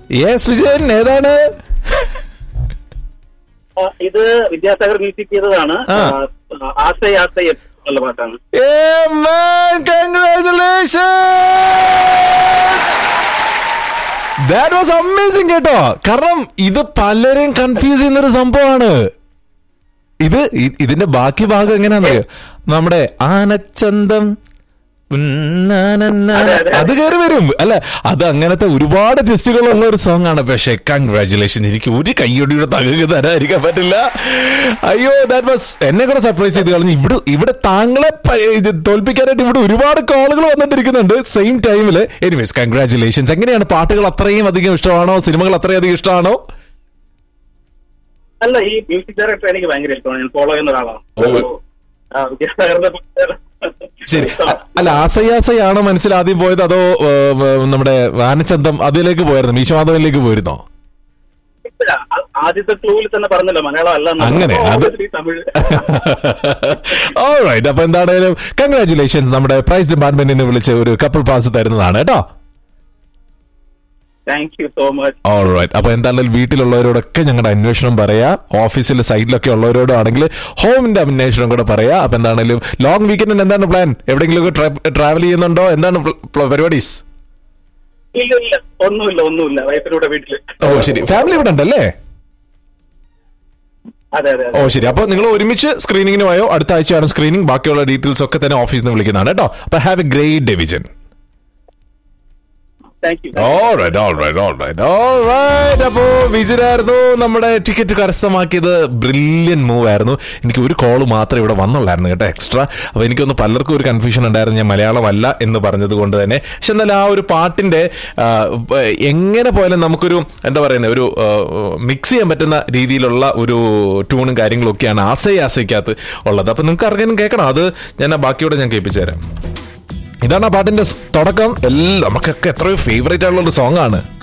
Yes Vijayan ഏതാണ് ആ, ഇത് വിദ്യാസാഗർ മ്യൂസിക് ചെയ്തതാണ് ആ. ആ, ആസൈ ആസൈ ഉള്ള പാട്ടാണ് Yeah, man, congratulations! That was amazing കേട്ടോ കാരണം ഇത് പലരെയും കൺഫ്യൂസ് ചെയ്യുന്ന ഒരു സംഭവമാണ് ഇത് ഇ- ഇതിന്റെ ബാക്കി ഭാഗം എങ്ങനെയാണെന്നറിയോ നമ്മുടെ ആനച്ചന്തം ഉന്നാനന്നാന. അതെ, അതെ. അത് കയറി വരും അല്ല അത് അങ്ങനത്തെ ഒരുപാട് ടെസ്റ്റുകളുള്ള ഒരു സോങ് ആണ് പക്ഷേ കൺഗ്രാചുലേഷൻ എനിക്ക് ഒരു കയ്യൊടിയുടെ തകക തരാതിരിക്കാൻ പറ്റില്ല അയ്യോ ദാറ്റ് വാസ് എന്നെ കൂടെ സർപ്രൈസ് ചെയ്ത് കളഞ്ഞു ഇവിടെ ഇവിടെ താങ്കളെ പ- ഇത് തോൽപ്പിക്കാനായിട്ട് ഇവിടെ ഒരുപാട് കോളുകൾ വന്നിട്ടിരിക്കുന്നുണ്ട് സെയിം ടൈമില് എനിവേസ് കൺഗ്രാചുലേഷൻസ് എങ്ങനെയാണ് പാട്ടുകൾ അത്രയും അധികം ഇഷ്ടമാണോ സിനിമകൾ അത്രയും അധികം ഇഷ്ടമാണോ അല്ല ഈ മ്യൂസിക് ഡയറക്ടർ എനിക്ക് ഭയങ്കര ഇഷ്ടമാണ് ഞാൻ ഫോളോ ചെയ്യുന്ന ഒരാളാണ് ഓ. ആ, വിദ്യാസാഗറിന്റെ പാട്ടുകൾ ശരി ഇഷ്ടമാണ്. അല്ല ആസയാസയാണോ മനസ്സിൽ ആദ്യം പോയത് അതോ ഏർ, ഏർ, നമ്മുടെ ആനച്ചന്തം അതിലേക്ക് പോയിരുന്നു മീശമാധവനിലേക്ക് പോയിരുന്നോ ഇപ്പഴാ, ആ- ആദ്യത്തെ ക്ലൂവിൽ തന്നെ പറഞ്ഞല്ലോ മലയാളം അല്ല എന്ന്. അങ്ങനെ, അപ്പൊ അത് obviously തമിഴ് ഓൾറൈറ്റ് അപ്പൊ എന്താണേലും കൺഗ്രാചുലേഷൻസ് നമ്മുടെ പ്രൈസ് ഡിപ്പാർട്ട്മെന്റിനെ വിളിച്ച് ഒരു കപ്പിൾ പാസ് തരുന്നതാണ് കേട്ടോ thank you so much alright അപ്പൊ എന്താണെങ്കിലും വീട്ടിലുള്ളവരോടൊക്കെ ഞങ്ങളുടെ അന്വേഷണം പറയാ ഓഫീസിൽ സൈഡിലൊക്കെ ഉള്ളവരോടും ആണെങ്കിൽ ഹോമിന്റെ അന്വേഷണം കൂടെ പറയാ അപ്പൊ എന്താണെങ്കിലും ലോങ് വീക്കെൻഡിന് എന്താണ് പ്ലാൻ എവിടെയെങ്കിലും ട്രാവൽ ചെയ്യുന്നുണ്ടോ എന്താണ് പരിപാടീസ് ഇല്ല ഇല്ല ഒന്നുമില്ല ഒന്നുമില്ല വൈഫിലൂടെ വീട്ടില് ഓ ശരി ഫാമിലി ഇവിടെ ഉണ്ടല്ലേ അതെ അതെ ഓ അതെ ശരി അപ്പൊ നിങ്ങൾ ഒരുമിച്ച് സ്ക്രീനിങ്ങിന് പോയോ അടുത്ത ആഴ്ചയാണ് സ്ക്രീനിങ് ബാക്കിയുള്ള ഡീറ്റെയിൽസ് ഒക്കെ തന്നെ ഓഫീസിൽ നിന്ന് വിളിക്കുന്നതാണ് കേട്ടോ അപ്പൊ have a great day Vijan thank you Alright, alright, alright, alright. അപ്പോ വിജിനായിരുന്നു നമ്മുടെ ടിക്കറ്റ് കരസ്ഥമാക്കിയത് ബ്രില്യൻ മൂവ് ആയിരുന്നു എനിക്ക് ഒരു കോള് മാത്രമേ ഇവിടെ വന്നുള്ളായിരുന്നു കേട്ടോ എക്സ്ട്രാ അപ്പൊ എനിക്കൊന്ന് പലർക്കും ഒരു കൺഫ്യൂഷൻ ഉണ്ടായിരുന്നു ഞാൻ മലയാളം അല്ല എന്ന് പറഞ്ഞത് കൊണ്ട് തന്നെ പക്ഷെ എന്നാലും ആ ഒരു പാട്ടിന്റെ ആ, എങ്ങനെ പോയാലും നമുക്കൊരു എന്താ പറയുന്നത് ഒരു മിക്സ് ചെയ്യാൻ പറ്റുന്ന രീതിയിലുള്ള ഒരു ട്യൂണും കാര്യങ്ങളും ഒക്കെയാണ് ആസൈ ആസൈക്കകത്ത് ഉള്ളത് അപ്പൊ നിങ്ങൾക്ക് ആർക്കെങ്കിലും കേൾക്കണം അത് ഞാൻ ആ ബാക്കിയോടെ ഞാൻ കേൾപ്പിച്ചു തരാം ഇതാണ് ആ പാട്ടിന്റെ സ് തുടക്കം എല്ലാം നമുക്കൊക്കെ എത്രയോ ഫേവറേറ്റ് ആയിട്ടുള്ള ഒരു സോങ് ആണ്